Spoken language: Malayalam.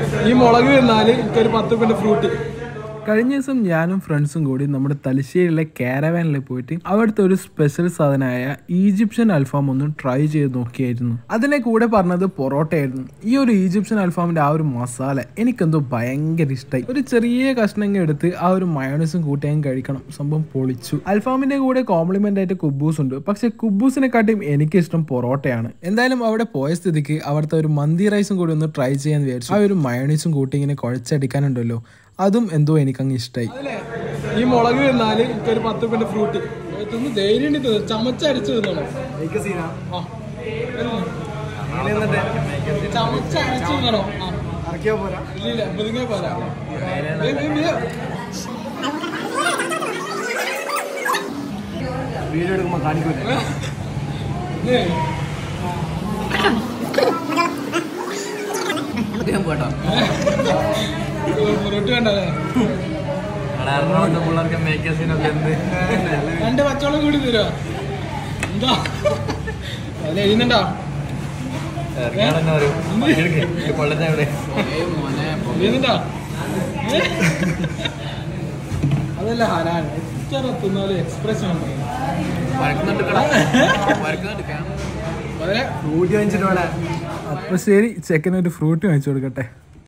ഈ മുളക് തിന്നാല് എനിക്കൊരു പത്ത് രൂപന്റെ ഫ്രൂട്ട് കഴിഞ്ഞ ദിവസം ഞാനും ഫ്രണ്ട്സും കൂടി നമ്മുടെ തലശ്ശേരിയിലെ കാരവാനിൽ പോയിട്ട് അവിടുത്തെ ഒരു സ്പെഷ്യൽ സാധനമായ ഈജിപ്ഷ്യൻ അൽഫാം ഒന്ന് ട്രൈ ചെയ്ത് നോക്കിയായിരുന്നു അതിനെ കൂടെ പറഞ്ഞത് പൊറോട്ടയായിരുന്നു ഈ ഒരു ഈജിപ്ഷ്യൻ അൽഫാമിന്റെ ആ ഒരു മസാല എനിക്കെന്തോ ഭയങ്കര ഇഷ്ടമായി ഒരു ചെറിയ കഷ്ണങ്ങൾ എടുത്ത് ആ ഒരു മയോണൈസും കൂട്ടി അങ്ങ് കഴിക്കണം സംഭവം പൊളിച്ചു അൽഫാമിന്റെ കൂടെ കോംപ്ലിമെന്റ് ആയിട്ട് കുബൂസ് ഉണ്ട് പക്ഷെ കുബൂസിനെക്കാട്ടിയും എനിക്കിഷ്ടം പൊറോട്ടയാണ് എന്തായാലും അവിടെ പോയ സ്ഥിതിക്ക് അവിടുത്തെ ഒരു മന്തി റൈസും കൂടി ഒന്ന് ട്രൈ ചെയ്യാൻ വിചാരിച്ചു ആ ഒരു മയോണൈസും കൂട്ടി ഇങ്ങനെ കുഴച്ചടിക്കാനുണ്ടല്ലോ അതും എന്തോ എനിക്കങ്ങ് ഇഷ്ടമായി അതിലെ ഈ മുളക് തിന്നാല് എനിക്കൊരു പത്ത് രൂപന്റെ ഫ്രൂട്ട് തിന്ന് ധൈര്യം ഉണ്ട് തിന്ന് ചമച്ചരച്ച് തിന്നണം ആ. ചമച്ചരച്ച് തിന്നണം ആ. ഇല്ല ഇല്ല മുതുങ്ങ പോരാ ഏ, ഏ, ഏ. വീഡിയോ എടുക്കുമ്പോ കാണിക്കൂല ഏ. ഫ്രൂട്ട് വേണ്ടല്ലേ എറണാകുളത്തെ പിള്ളേർക്ക് മേക്കേഴ്സിനൊക്കെ എന്ത് രണ്ട് പച്ചവെള്ളം കൂടി തരുമോ എന്താ അതിൽ എഴുതുന്നുണ്ടോ ഇറങ്ങാൻ ഒരു കൊള്ളത്തെ എവിടെ എഴുതുന്നുണ്ടോ ഏ? അതല്ല ഹനാൻ എത്ര തിന്നാലും എക്സ്പ്രഷൻ ഉണ്ട് വരക്കുന്നുണ്ട് കട വരക്കുന്നുണ്ട് വളരെ ഫ്രൂട്ടി വാങ്ങിച്ചിട്ട് വേണേ അപ്പൊ ശരി ചെക്കനൊരു ഫ്രൂട്ട് വാങ്ങിച്ചു കൊടുക്കട്ടെ